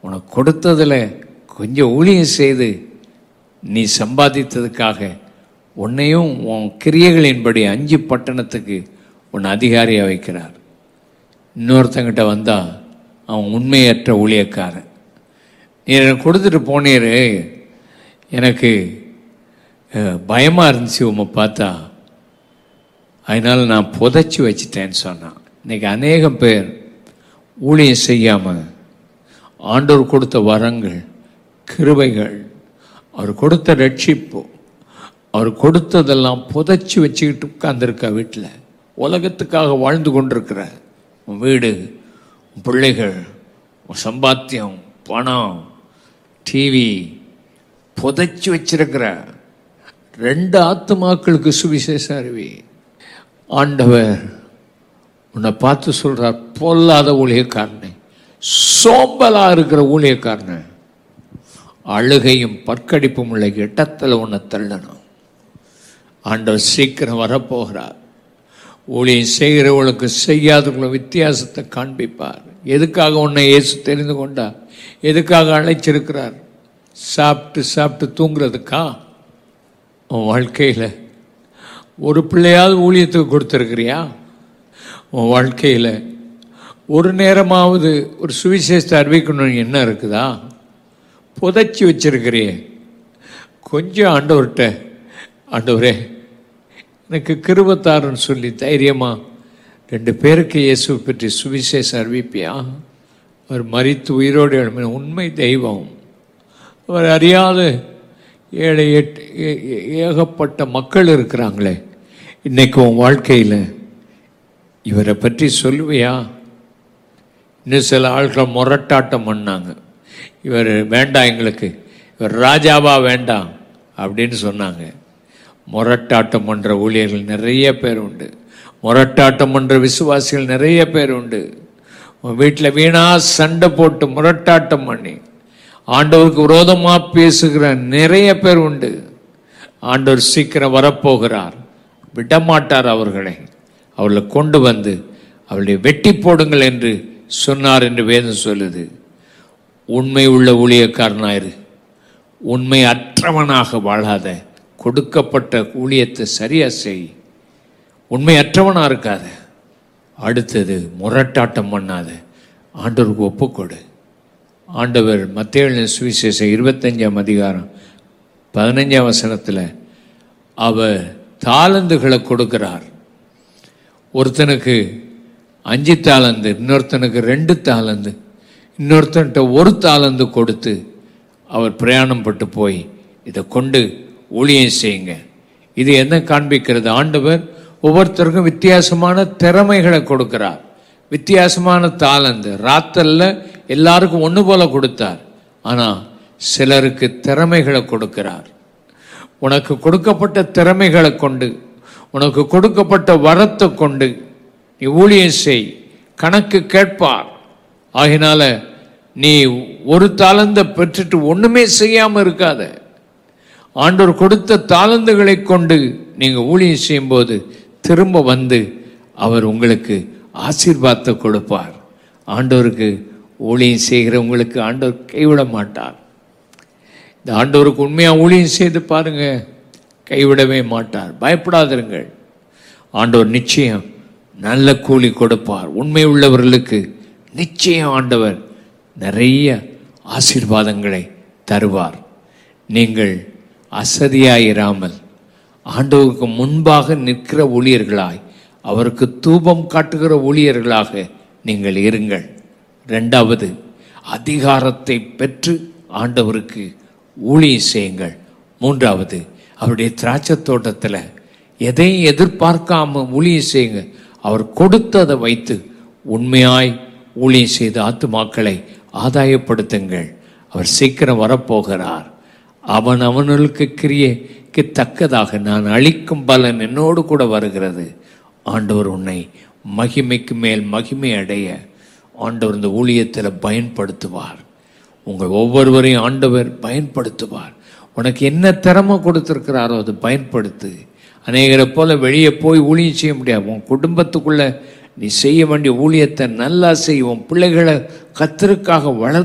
உனக்கு கொடுத்ததில் கொஞ்சம் ஊழியம் செய்து நீ சம்பாதித்ததுக்காக உன்னையும் உன் கிரியைகளின்படி அஞ்சு பட்டணத்துக்கு உன்னை அதிகாரியாக வைக்கிறார் இன்னொருத்தங்கிட்ட வந்தா அவன் உண்மையற்ற ஊழியக்காரன் நீ எனக்கு கொடுத்துட்டு போனீரு எனக்கு அஹ், பயமா இருந்துச்சு உம்மை பார்த்தா அதனால நான் புதைச்சி வச்சிட்டேன்னு சொன்னான் இன்னைக்கு அநேகம் பேர் ஊழியம் செய்யாம ஆண்டவர் கொடுத்த வரங்கள் கிருபைகள் அவர் கொடுத்த ரட்சிப்பு அவர் கொடுத்ததெல்லாம் புதைச்சி வச்சுக்கிட்டு உட்கார்ந்துருக்கா வீட்டில் உலகத்துக்காக வாழ்ந்து கொண்டிருக்கிற உன் வீடு உன் பிள்ளைகள் உன் சம்பாத்தியம் பணம் டிவி புதைச்சி வச்சிருக்கிற ரெண்டு ஆத்துமாக்களுக்கு சுவிசேஷம் அறிவி ஆண்டவர் உன்னை பார்த்து சொல்றார் பொல்லாத ஊழியக்காரனே சோம்பலா இருக்கிற ஊழியக்காரனே அழுகையும் பற்கடிப்பும் உள்ள இடத்துல உன்னை தள்ளணும் ஆண்டவர் சீக்கிரம் வரப்போகிறார் ஊழியம் செய்கிறவர்களுக்கு செய்யாதவங்கள வித்தியாசத்தை காண்பிப்பார் எதுக்காக உன்னை இயேசு தெரிந்து கொண்டார் எதுக்காக அழைச்சிருக்கிறார் சாப்பிட்டு சாப்பிட்டு தூங்குறதுக்கா உன் வாழ்க்கையில் ஒரு பிள்ளையாவது ஊழியத்துக்கு கொடுத்துருக்கிறியா உன் வாழ்க்கையில் ஒரு நேரமாவது ஒரு சுவிசேஷத்தை அறிவிக்கணும்னு என்ன இருக்குதா புதைச்சி வச்சிருக்கிறியே கொஞ்சம் ஆண்டவர்கிட்ட ஆண்டவரே எனக்கு கிருபத்தாருன்னு சொல்லி தைரியமா ரெண்டு பேருக்கு இயேசு பற்றி சுவிசேஷம் அறிவிப்பியா அவர் மரித்து உயிரோடு எழுப்பின உண்மை தெய்வம் அவர் அறியாத ஏழை எட்டு ஏ- ஏ- ஏகப்பட்ட மக்கள் இருக்கிறாங்களே இன்னைக்கு உன் வாழ்க்கையில் இவரை பற்றி சொல்லுவியா இன்னும் சில ஆட்கள் முரட்டாட்டம் பண்ணாங்க இவர் வேண்டாம் எங்களுக்கு இவர் ராஜாவா வேண்டாம் அப்படின்னு சொன்னாங்க முரட்டாட்டம் பண்ணுற ஊழியர்கள் நிறைய பேர் உண்டு முரட்டாட்டம் பண்ணுற விசுவாசிகள் நிறைய பேர் உண்டு உன் வீட்டில் வீணா சண்டை போட்டு முரட்டாட்டம் பண்ணி ஆண்டவருக்கு விரோதமாக பேசுகிற நிறைய பேர் உண்டு ஆண்டவர் சீக்கிரம் வரப்போகிறார் விடமாட்டார் அவர்களை அவர்களை கொண்டு வந்து அவளை வெட்டி போடுங்கள் என்று சொன்னார் என்று வேதம் சொல்லுது உண்மை உள்ள ஊழியக்காரனாயிரு உண்மை அற்றவனாக வாழாத கொடுக்கப்பட்ட ஊழியத்தை சரியா செய் உண்மை அற்றவனா இருக்காத அடுத்தது முரட்டாட்டம் பண்ணாத ஆண்டவருக்கு ஒப்புக்கொடு ஆண்டவர் மத்திய சுவிசேஷம் இருபத்தஞ்சாம் அதிகாரம் பதினஞ்சாம் வசனத்தில் அவர் தாளந்துகளை கொடுக்கிறார் ஒருத்தனுக்கு அஞ்சு தாளந்து இன்னொருத்தனுக்கு ரெண்டு தாளந்து இன்னொருத்தன்ட்ட ஒரு தாளந்து கொடுத்து அவர் பிரயாணம் பட்டு போய் இதை கொண்டு ஊழியம் செய்யுங்க இது என்ன காண்பிக்கிறது ஆண்டவர் ஒவ்வொருத்தருக்கும் வித்தியாசமான திறமைகளை கொடுக்கிறார் வித்தியாசமான தாளந்து ராத்தல்ல எல்லாருக்கும் ஒன்று போல கொடுத்தார் ஆனா சிலருக்கு திறமைகளை கொடுக்கிறார் உனக்கு கொடுக்கப்பட்ட திறமைகளை கொண்டு உனக்கு கொடுக்கப்பட்ட வரத்தை கொண்டு நீ ஊழியம் செய் கணக்கு கேட்பார் ஆகினால நீ ஒரு தாளந்த பெற்றுட்டு ஒண்ணுமே செய்யாம இருக்காத ஆண்டவர் கொடுத்த தாளந்துகளை கொண்டு நீங்க ஊழியம் செய்யும்போது திரும்ப வந்து அவர் உங்களுக்கு ஆசீர்வாதத்தை கொடுப்பார் ஆண்டவருக்கு ஊழியம் செய்கிறவங்களுக்கு ஆண்டவர் கைவிட மாட்டார் இந்த ஆண்டவருக்கு உண்மையா ஊழியம் செய்து பாருங்க கைவிடவே மாட்டார் பயப்படாதிருங்கள் ஆண்டவர் நிச்சயம் நல்ல கூலி கொடுப்பார் உண்மை உள்ளவர்களுக்கு நிச்சயம் ஆண்டவர் நிறைய ஆசீர்வாதங்களை தருவார் நீங்கள் அசதியாயிராமல் ஆண்டவருக்கு முன்பாக நிற்கிற ஊழியர்களாய் அவருக்கு தூபம் காட்டுகிற ஊழியர்களாக நீங்கள் இருங்கள் ரெண்டாவது அதிகாரத்தை பெற்று ஆண்டவருக்கு ஊழியம் செய்யுங்கள் மூன்றாவது அவருடைய திராட்சை தோட்டத்தில் எதையும் எதிர்பார்க்காம ஊழியம் செய்யுங்க அவர் கொடுத்ததை வைத்து உண்மையாய் ஊழியம் செய்த ஆத்துமாக்களை ஆதாயப்படுத்துங்கள் அவர் சீக்கிரம் வரப்போகிறார் அவன் அவனுக்கு கிரியைக்கு தக்கதாக நான் அளிக்கும் பலன் என்னோடு கூட வருகிறது ஆண்டவர் உன்னை மகிமைக்கு மேல் மகிமை அடைய ஆண்டவர் இந்த ஊழியத்தில் பயன்படுத்துவார் உங்கள் ஒவ்வொருவரையும் ஆண்டவர் பயன்படுத்துவார் உனக்கு என்ன திறமை கொடுத்துருக்கிறாரோ அதை பயன்படுத்து அநேகரை போல வெளியே போய் ஊழியம் செய்ய முடியாது உன் குடும்பத்துக்குள்ள நீ செய்ய வேண்டிய ஊழியத்தை நல்லா செய் உன் பிள்ளைகளை கத்தருக்காக வளர்த்து